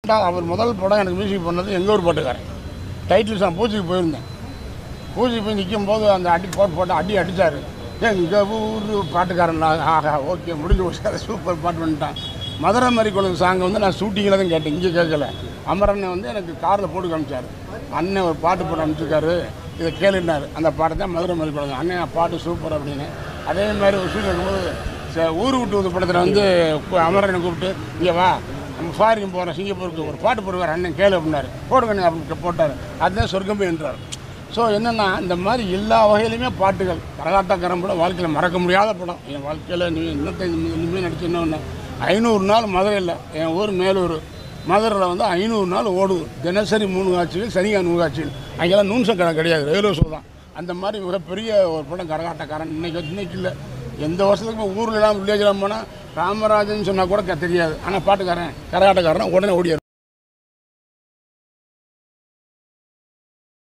அவர் முதல் படம் எனக்கு மியூசிக் பண்ணது எங்கள் ஊர் பாட்டுக்காரன் டைட்டில் சாங் பூஜைக்கு போயிருந்தேன் பூஜைக்கு போய் நிற்கும் போது அந்த அடி போட்டு போட்டு அடி அடித்தார் எங்கள் ஊர் பாட்டுக்காரன் நான். ஆஹா ஓகே முடிஞ்சு போச்சு அதை சூப்பர் பாட்டு பண்ணிட்டான் மதுரை மாதிரி குழந்தை சாங்கை வந்து நான் ஷூட்டிங்கில் தான் கேட்டேன் இங்கே கேட்கல அமரனை வந்து எனக்கு காரில் போட்டு காமிச்சார் அண்ணன் ஒரு பாட்டு போட்டு அனுப்பிச்சிருக்காரு இதை கேளுனார் அந்த பாட்டு தான் மதுரை மாதிரி குழந்தை அண்ணன் பாட்டு சூப்பர் அப்படின்னு அதே மாதிரி ஒரு ஷூட் இருக்கும்போது ச- ஊர் விட்டு ஒரு படத்தில் வந்து கு- அமரனை கூப்பிட்டு இங்கே வா நம்ம ஃபாரின் போகிறோம் சிங்கப்பூருக்கு ஒரு பாட்டு போடுவார் அண்ணன் கேளு அப்படின்னாரு போடுங்க அப்படின்னு போட்டார் அதுதான் சொர்க்கமே என்றார் ஸோ என்னென்னா இந்த மாதிரி எல்லா வகையிலுமே பாட்டுகள் கரகாட்டக்காரன் படம் வாழ்க்கையில் மறக்க முடியாத படம் என் வாழ்க்கையில் நீ இன்னத்தை இனிமேல் நடிச்சு இன்னொன்று ஐநூறு நாள் மதுரையில் என் ஊர் மேலூர் மதுரையில் வந்து ஐநூறு நாள் ஓடுது தினசரி மூணு காட்சிகள் சனியா மூணு காட்சிகள் அங்கெல்லாம் நூன்சம் கடை கிடையாது ரயில்வே ஷோ தான் அந்த மாதிரி மிகப்பெரிய ஒரு படம் கரகாட்டக்காரன் இன்னைக்கு இன்னைக்கு இல்லை எந்த வருஷத்துக்கு ஊர்லலாம் வில்லேஜ்லாம் போனால் ராமராஜன் சொன்னால் கூட க- தெரியாது ஆனால் பாட்டுக்காரன் கரகாட்டக்காரன் உடனே ஓடிடுவார்